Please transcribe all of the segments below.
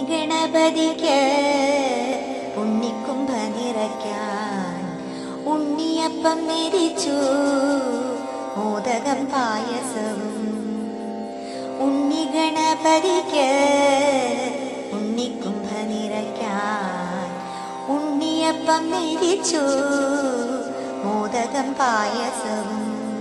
ഗണപതിക്ക് ഉണ്ണിക്കുംഭ നിറയ്ക്കാൻ ഉണ്ണിയപ്പം നിരിച്ചു മോദകം പായസവും ഉണ്ണി ഗണപതിക്ക് ഉണ്ണിക്കുംഭ നിറയ്ക്കാൻ ഉണ്ണിയപ്പം നിരിച്ചു മോദകം പായസവും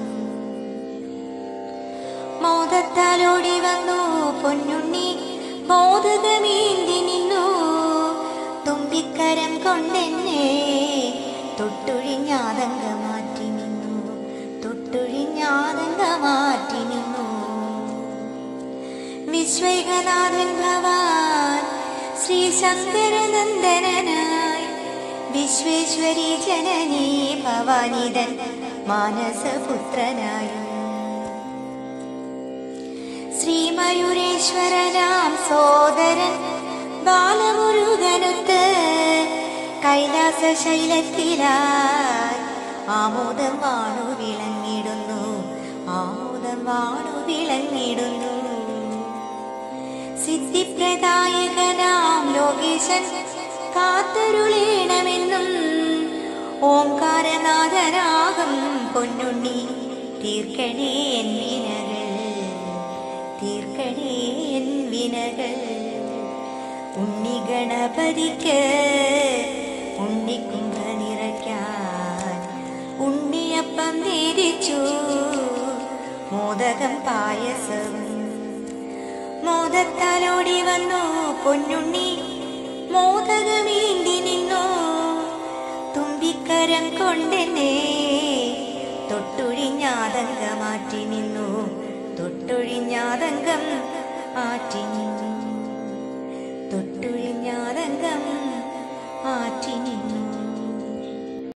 മോദത്താലോടി വന്നു പൊന്നുണ്ണി മോദകമേന്തി നിന്നു തുമ്പിക്കരം കൊണ്ടെന്നെ തൊട്ടുഴിഞ്ഞാതങ്ക മാറ്റി നിന്നു തൊട്ടുഴിഞ്ഞാതങ്ക മാറ്റി നിന്നു വിശ്വൈകനാഥൻ ഭവാൻ ശ്രീ ശങ്കരനന്ദനായി വിശ്വേശ്വരി ജനനീ ഭവാനിതൻ മാനസപുത്രനായും ശ്രീമയൂരേശ്വരനാം സോദരൻ ബാലമുരുകനൊത്ത് കൈലാസ ശൈലത്തിലായി ആമോദം വാണു വിളങ്ങിടുന്നു ആമോദം വാണു വിളങ്ങിടുന്നു സിദ്ധിപ്രദായകനാം ലോകേശൻ കാത്തരുളേണമെന്നും ഓംകാരനാഥനാകും പൊന്നുണ്ണി തീർക്കണേ എൻ വിനകൾ തീർക്കണേ എൻ വിനകൾ ഉണ്ണി ഗണപതിക്ക് ഉണ്ണിക്കുംഭ നിറയ്ക്കാൻ ഉണ്ണിയപ്പം നേരിച്ചു മോദകം പായസവും മോദത്താലോടി വന്നു പൊന്നുണ്ണി മോദകമേന്തി നിന്നു തുമ്പിക്കരം കൊണ്ടെന്നെ തൊട്ടുഴിഞ്ഞാതങ്ക മാറ്റി നിന്നു തൊട്ടുഴിഞ്ഞാതങ്കം മാറ്റി നിന്നു തൊട്ടുഴിഞ്ഞാ